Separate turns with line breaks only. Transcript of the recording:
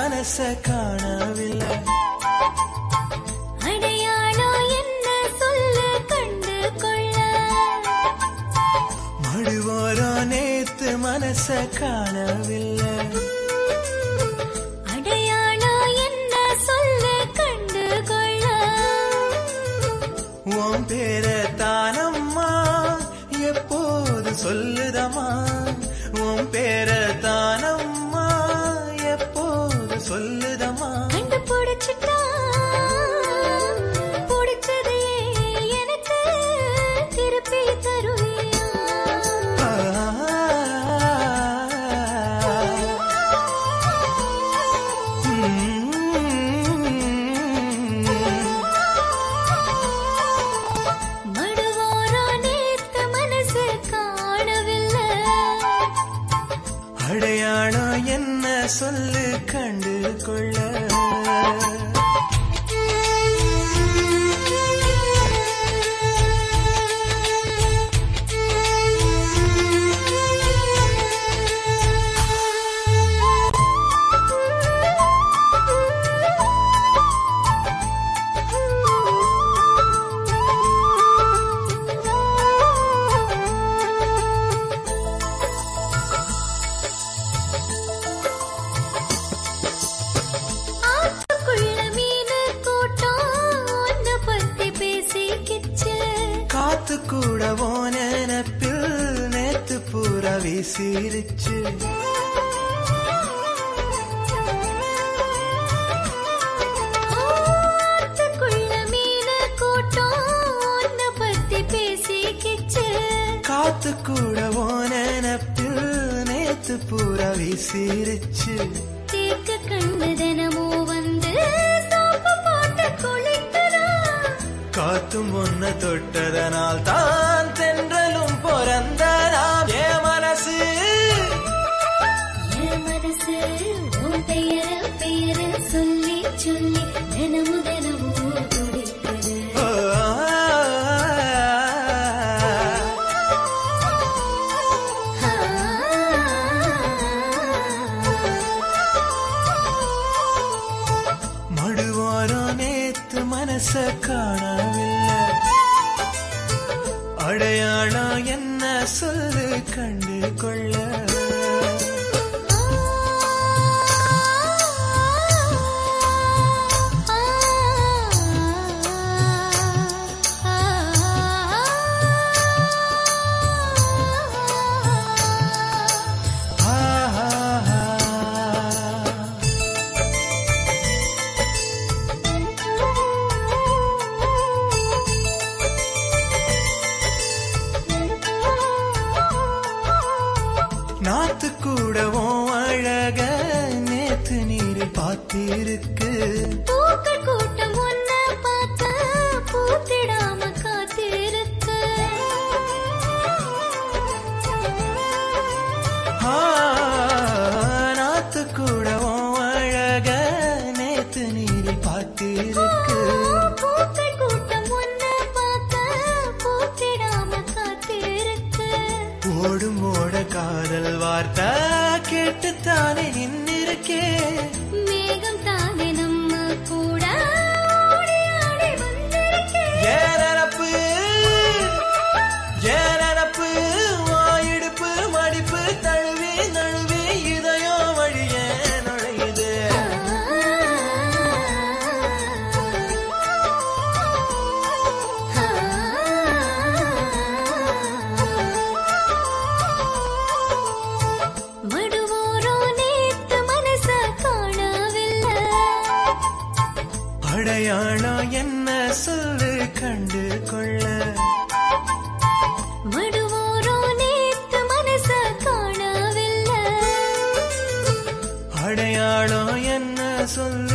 மனச காணவில்லை
அடையாளம் என்ன சொல்லு கண்டு கொள்ள
மடுவோரோ நேத்து மனச காணவில்லை
அடையாளம் என்ன சொல்லு கண்டு கொள்ள
உன் பேர தானம்மா எப்போது சொல்லுதம்மா உன் பேர தானம்மா எப்போது சொல்லுதம்மா
கண்டுபிடிச்சிட்டா பிடிச்சதையே எனக்கு திருப்பி தருவியா மடுவோரோ நேத்து மனசு காணவில்லை
அடையாளம் என்ன சொல்லு கண்டு கொள்ள
ஆத்துக்குள்ள மீனு கூட்டம் உன்னை பத்தி பேசிக்கிச்சு
காத்து கூட போன நினப்பில் நேத்து பூரா வீசிருச்சு
ஆத்துக்குள்ள மீனு கூட்டம் உன்னை பத்தி பேசிக்கிச்சு
காத்து கூட போன நினப்பில் நேத்து பூரா வீசிருச்சு
தேக்கு கண்ணு தினமும் வந்து சோப்பு போட்டு குளிக்கிறா
காத்தும் ஒன்ன தொட்டதனால் தான் தென்றலும் பிறந்ததாம் ஏ மனசு
என் மனசு உன் பெயர பெயர சொல்லி சொல்லி தினமும் தினமும் துடிக்குது
ஓ, மடுவாரோ நேத்து மனச காணவில்லை அடையாளம் என்ன சொல்லு கண்டு கொள்ள ஆஹா நாத்து கூடவும் அழக நேத்து நீரில் பார்த்திருக்கு
பூக்கள் கூட்டம் ஒன்ன பார்க்க பூத்திடாம காத்திருக்கு
ஆ, நாத்து கூடவும் அழக நேத்து நீரில் பார்த்திருக்கு
பூக்கள் கூட்டம் ஒன்ன பார்க்க பூத்திடாம காத்திருக்கு
ஓடும் ஓட காதல் வார்த்தை கேட்டுத்தானே நின்னிருக்கே
மேகம் தானே நம்ம கூட ஓடி ஆடி வந்திருக்கே
ஏனப்பு ஏனப்பு வாயிடுப்பு மடிப்பு தழுவி நழுவி இதயம் வழியே நுழையுது
மடுவோரோ நேத்து மனச காணவில்லை
அடையாளம் என்ன சொல்லு கண்டு கொள்ள
மடுவோரோ நேத்து மனச காணவில்லை
அடையாளம் என்ன சொல்லு